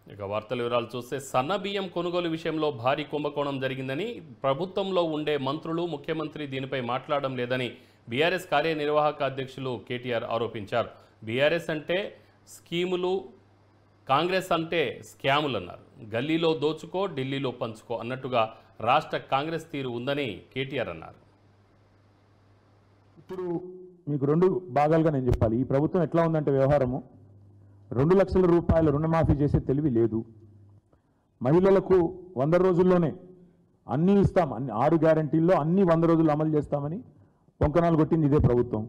ఇక వార్తల వివరాలు చూస్తే సన్న బియ్యం కొనుగోలు విషయంలో భారీ కుంభకోణం జరిగిందని ప్రభుత్వంలో ఉండే మంత్రులు ముఖ్యమంత్రి దీనిపై మాట్లాడడం లేదని బీఆర్ఎస్ కార్యనిర్వాహక అధ్యక్షులు కేటీఆర్ ఆరోపించారు బీఆర్ఎస్ అంటే స్కీములు కాంగ్రెస్ అంటే స్కాములు అన్నారు గల్లీలో దోచుకో ఢిల్లీలో పంచుకో అన్నట్టుగా రాష్ట్ర కాంగ్రెస్ తీరు ఉందని కేటీఆర్ అన్నారు ఇప్పుడు మీకు రెండు భాగాలుగా నేను చెప్పాలి ఈ ప్రభుత్వం ఎట్లా ఉందంటే వ్యవహారము రెండు లక్షల రూపాయల రుణమాఫీ చేసే తెలివి లేదు మహిళలకు వంద రోజుల్లోనే అన్నీ ఇస్తాం అన్ని ఆరు గ్యారంటీల్లో అన్ని వంద రోజులు అమలు చేస్తామని పొంకనాలు కొట్టింది ఇదే ప్రభుత్వం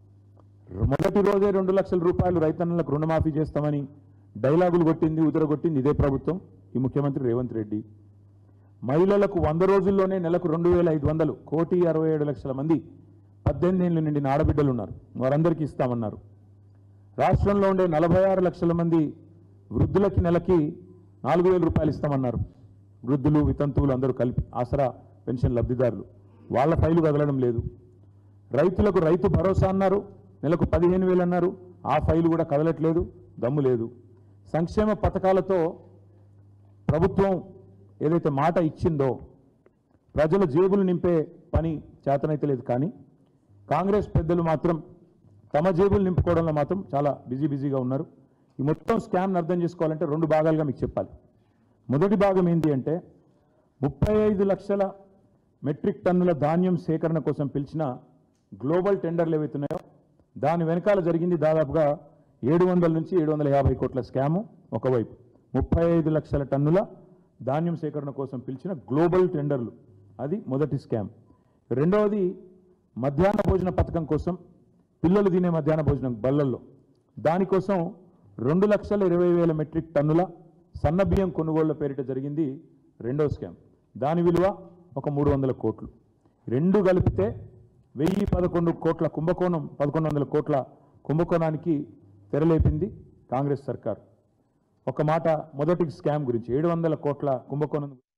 మొదటి రోజే రెండు లక్షల రూపాయలు రైతన్నలకు రుణమాఫీ చేస్తామని డైలాగులు కొట్టింది ఉదరగొట్టింది ఇదే ప్రభుత్వం ఈ ముఖ్యమంత్రి రేవంత్ రెడ్డి మహిళలకు వంద రోజుల్లోనే నెలకు రెండు వేల ఐదు వందలు కోటి అరవై ఏడు లక్షల మంది పద్దెనిమిది ఏళ్ళు నిండిన ఆడబిడ్డలు ఉన్నారు వారందరికీ ఇస్తామన్నారు రాష్ట్రంలో ఉండే నలభై ఆరు లక్షల మంది వృద్ధులకి నెలకి నాలుగు వేల రూపాయలు ఇస్తామన్నారు వృద్ధులు వితంతువులు అందరూ కలిపి ఆసరా పెన్షన్ లబ్ధిదారులు వాళ్ళ ఫైలు కదలడం లేదు రైతులకు రైతు భరోసా అన్నారు నెలకు పదిహేను వేలు అన్నారు ఆ ఫైలు కూడా కదలట్లేదు దమ్ము లేదు సంక్షేమ పథకాలతో ప్రభుత్వం ఏదైతే మాట ఇచ్చిందో ప్రజల జేబులు నింపే పని చేతనైతే లేదు కానీ కాంగ్రెస్ పెద్దలు మాత్రం తమ జేబులు నింపుకోవడంలో మాత్రం చాలా బిజీ బిజీగా ఉన్నారు ఈ మొత్తం స్కామ్ని అర్థం చేసుకోవాలంటే రెండు భాగాలుగా మీకు చెప్పాలి మొదటి భాగం ఏంటి అంటే ముప్పై ఐదు లక్షల మెట్రిక్ టన్నుల ధాన్యం సేకరణ కోసం పిలిచిన గ్లోబల్ టెండర్లు ఏవైతున్నాయో దాని వెనకాల జరిగింది దాదాపుగా ఏడు వందల నుంచి ఏడు వందల యాభై కోట్ల స్కాము ఒకవైపు ముప్పై ఐదు లక్షల టన్నుల ధాన్యం సేకరణ కోసం పిలిచిన గ్లోబల్ టెండర్లు అది మొదటి స్కామ్ రెండవది మధ్యాహ్న భోజన పథకం కోసం పిల్లలు తినే మధ్యాహ్న భోజనం బళ్ళల్లో దానికోసం రెండు లక్షల ఇరవై వేల మెట్రిక్ టన్నుల సన్న బియ్యం కొనుగోళ్ల పేరిట జరిగింది రెండో స్కామ్ దాని విలువ ఒక మూడు వందల కోట్లు రెండు కలిపితే వెయ్యి పదకొండు కోట్ల కుంభకోణం పదకొండు వందల కోట్ల కుంభకోణానికి తెరలేపింది కాంగ్రెస్ సర్కార్ ఒక మాట మొదటి స్కామ్ గురించి ఏడు వందల కోట్ల కుంభకోణం